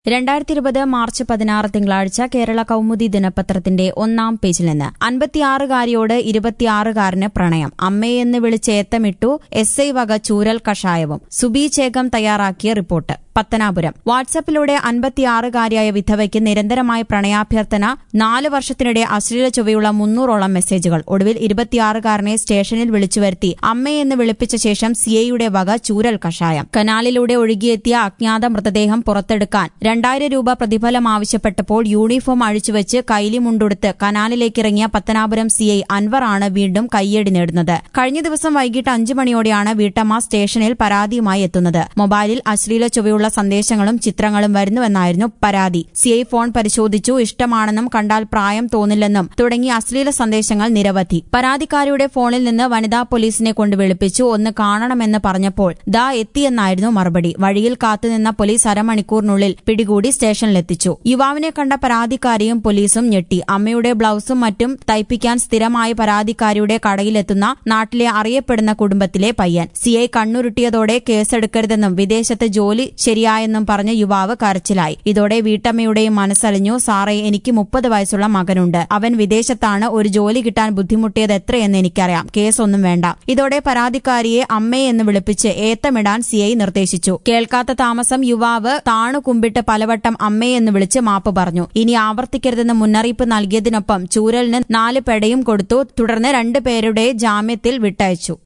രണ്ടായിരത്തി ഇരുപത് മാർച്ച് പതിനാറ് തിങ്കളാഴ്ച കേരള കൗമുദി ദിനപത്രത്തിന്റെ ഒന്നാം പേജിൽ നിന്ന് അൻപത്തിയാറുകാരിയോട് ഇരുപത്തിയാറുകാരന് പ്രണയം അമ്മയെന്ന് വിളിച്ച് ഏത്തമിട്ടു എസ് ഐ വക ചൂരൽ കഷായവും സുബി ചേകം തയ്യാറാക്കിയ റിപ്പോർട്ട് പത്തനാപുരം വാട്സാപ്പിലൂടെ അൻപത്തിയാറുകാരിയായ വിധവയ്ക്ക് നിരന്തരമായ പ്രണയാഭ്യർത്ഥന നാല് വർഷത്തിനിടെ അശ്ലീല ചൊവ്വയുള്ള മുന്നൂറോളം മെസ്സേജുകൾ ഒടുവിൽ ഇരുപത്തിയാറുകാരനെ സ്റ്റേഷനിൽ വിളിച്ചുവരുത്തി അമ്മയെന്ന് വിളിപ്പിച്ച ശേഷം സിഐയുടെ വക ചൂരൽ കഷായം കനാലിലൂടെ ഒഴുകിയെത്തിയ അജ്ഞാത മൃതദേഹം പുറത്തെടുക്കാൻ രണ്ടായിരം രൂപ പ്രതിഫലം ആവശ്യപ്പെട്ടപ്പോൾ യൂണിഫോം അഴിച്ചുവെച്ച് കൈലി മുണ്ടുടുത്ത് കനാലിലേക്കിറങ്ങിയ പത്തനാപുരം സിഐ അൻവർ ആണ് വീണ്ടും കയ്യടി നേടുന്നത് കഴിഞ്ഞ ദിവസം വൈകിട്ട് അഞ്ചു മണിയോടെയാണ് വീട്ടമ്മ സ്റ്റേഷനിൽ പരാതിയുമായി എത്തുന്നത് മൊബൈലിൽ അശ്ലീല ചൊവ്വയുള്ള ചിത്രങ്ങളും ചിത്രങ്ങളും വരുന്നുവെന്നായിരുന്നു പരാതി സിഐ ഫോൺ പരിശോധിച്ചു ഇഷ്ടമാണെന്നും കണ്ടാൽ പ്രായം തോന്നില്ലെന്നും തുടങ്ങി അശ്ലീല സന്ദേശങ്ങൾ നിരവധി പരാതിക്കാരിയുടെ ഫോണിൽ നിന്ന് വനിതാ പോലീസിനെ കൊണ്ട് വിളിപ്പിച്ചു ഒന്ന് കാണണമെന്ന് പറഞ്ഞപ്പോൾ ദാ എത്തിയെന്നായിരുന്നു മറുപടി വഴിയിൽ കാത്തുനിന്ന പോലീസ് അരമണിക്കൂറിനുള്ളിൽ പിടികൂടി സ്റ്റേഷനിലെത്തിച്ചു യുവാവിനെ കണ്ട പരാതിക്കാരിയും പോലീസും ഞെട്ടി അമ്മയുടെ ബ്ലൌസും മറ്റും തയ്പ്പിക്കാൻ സ്ഥിരമായി പരാതിക്കാരിയുടെ കടയിലെത്തുന്ന നാട്ടിലെ അറിയപ്പെടുന്ന കുടുംബത്തിലെ പയ്യൻ സിഐ കണ്ണുരുട്ടിയതോടെ കേസെടുക്കരുതെന്നും വിദേശത്ത് ജോലി ശരിയായെന്നും പറഞ്ഞ് യുവാവ് കരച്ചിലായി ഇതോടെ വീട്ടമ്മയുടെയും മനസ്സലിഞ്ഞു സാറേ എനിക്ക് മുപ്പത് വയസ്സുള്ള മകനുണ്ട് അവൻ വിദേശത്താണ് ഒരു ജോലി കിട്ടാൻ ബുദ്ധിമുട്ടിയത് എത്രയെന്ന് എനിക്കറിയാം കേസൊന്നും വേണ്ട ഇതോടെ പരാതിക്കാരിയെ അമ്മേ എന്ന് വിളിപ്പിച്ച് ഏത്തമിടാൻ സിഐ നിർദ്ദേശിച്ചു കേൾക്കാത്ത താമസം യുവാവ് താണു കുമ്പിട്ട് പലവട്ടം അമ്മേ എന്ന് വിളിച്ച് മാപ്പ് പറഞ്ഞു ഇനി ആവർത്തിക്കരുതെന്ന് മുന്നറിയിപ്പ് നൽകിയതിനൊപ്പം ചൂരലിന് നാല് പെടയും കൊടുത്തു തുടർന്ന് രണ്ടുപേരുടെ ജാമ്യത്തിൽ വിട്ടയച്ചു